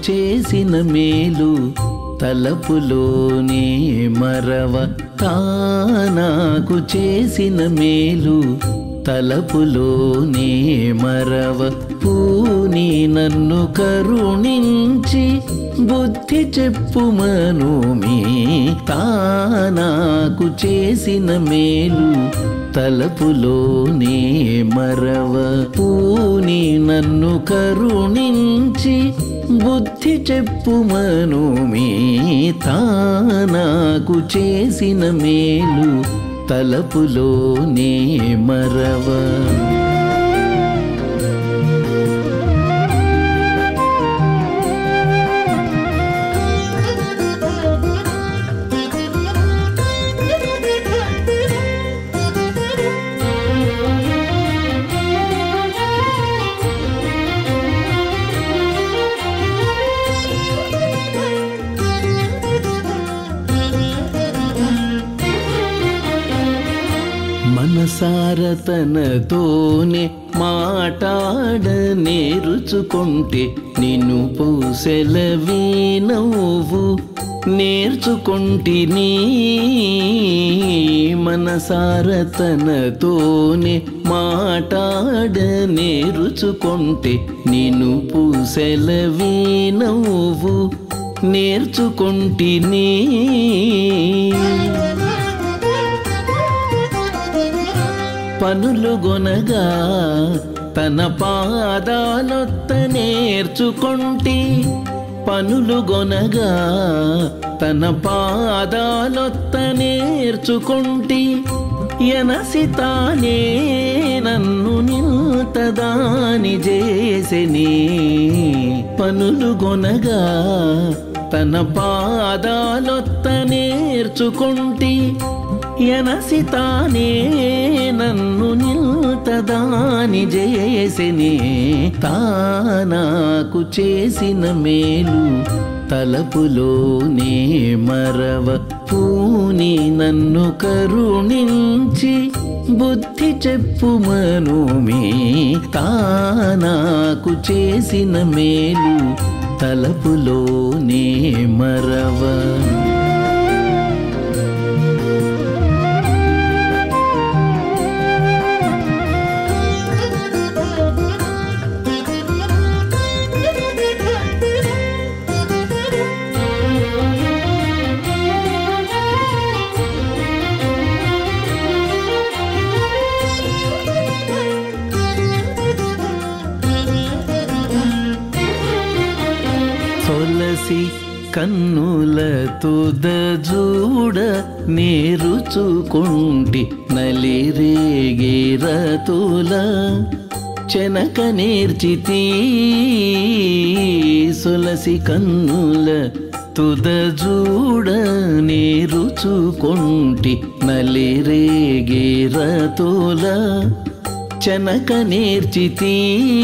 చేసిన మేలు తలపులోనే మరవ తా నాకు చేసిన మేలు తలపులోనే మరవ పూని నన్ను కరుణించి బుద్ధి చెప్పుమను మీ తా నాకు చేసిన మేలు తలపులోనే మరవ పూని నన్ను కరుణించి బుద్ధి చెప్పుమను మీ తా నాకు చేసిన మేలు తలపులోనే మరవ మనసారతనతోనే మాటాడ నేర్చుకుంటే నిన్ను పూసెలవి నవ్వు నేర్చుకుంటిని మనసారతనతోనే మాటాడ నేర్చుకుంటే నిన్ను పూసెలవి నవ్వు నేర్చుకుంటిని పనులు గొనగా తన పాదాలొత్త నేర్చుకొంటి పనులు గొనగా తన పాదాలొత్త నేర్చుకొంటి ఎనసి తానే నన్ను నింతదాని చేసెని పనులు గొనగా తన పాదాలొత్త నేర్చుకొంటి ఎనసి తానే నన్ను నిల్తదాని చేసినే తా నాకు చేసిన మేలు తలపులోనే మరవ పూని నన్ను కరుణించి బుద్ధి చెప్పుమను మీ తా నాకు చేసిన మేలు తలపులోనే మరవ తొలసి కన్నుల తుద జూడ నేరుచుకుంటి నలిరేగిరతుల చెనక నేర్చితి సొలసి కన్నుల తుద జూడ నేరుచుకుంటి నలిరేగిరతుల చెనక నేర్చితి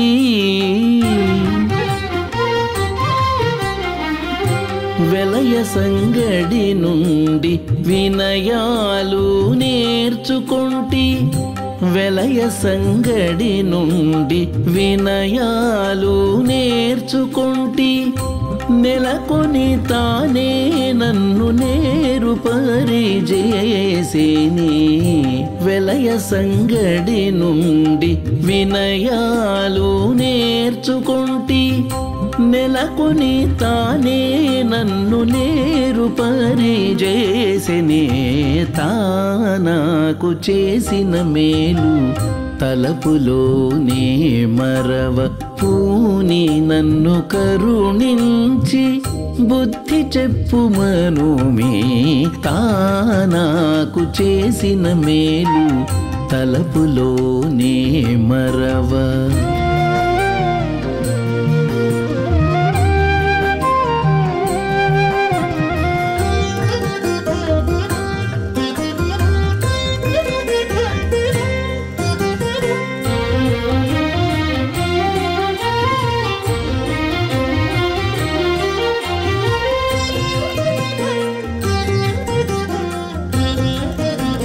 వెలయ సంగడి నుండి వినయాలు నేర్చుకుంటి వెలయ సంగడి నుండి వినయాలు నేర్చుకుంటి నెలకొని తానే నన్ను నేరు పరిచేసేని వెలయ సంగడి నుండి వినయాలు నేర్చుకుంటి నెలకొని తానే నన్ను నేరు పరిచేసెనే తా నాకు చేసిన మేలు తలపులోనే మరవ పూని నన్ను కరుణించి బుద్ధి చెప్పుమను మీ తా నాకు చేసిన మేలు తలపులోనే మరవ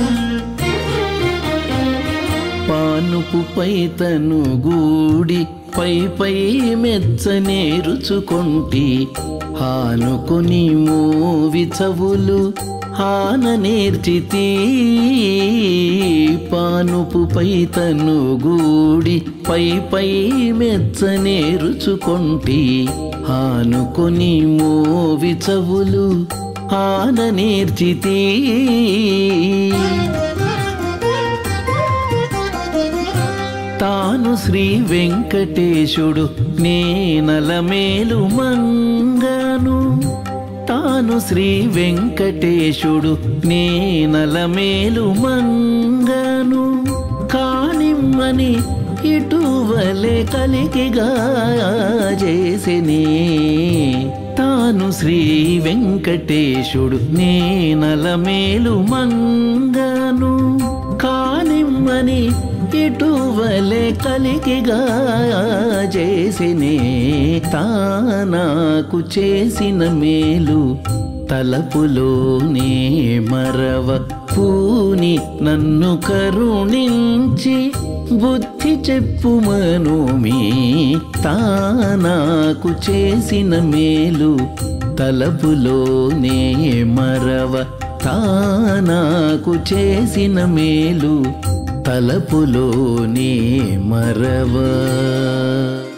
పానుపుపై తను గూడి పై పై మెచ్చ నేరుచుకొంటి హానుకొని మోవి చవులు హాన నేర్చితి పానుపుపై తను గూడి పై పై మెచ్చ నేరుచుకొంటి హానుకొని మోవి చవులు హాన నేర్చితి తాను శ్రీ వెంకటేశుడు నేనల మేలు మంగను తాను శ్రీ వెంకటేశుడు నేనల మేలు మంగను కానిమ్మని ఇటువలే కలిగిగా చేసినే తాను శ్రీ వెంకటేశుడు నేనల మేలు మంగను కానిమ్మని ఇటువలే కలిగిగా చేసినే తానాకు చేసిన మేలు తలపులోనే మరవ పూని నన్ను కరుణించి బుద్ధి చెప్పుమను మీ తానాకు చేసిన మేలు తలపులోనే మరవ తానాకు చేసిన మేలు తలపులోనే మరవ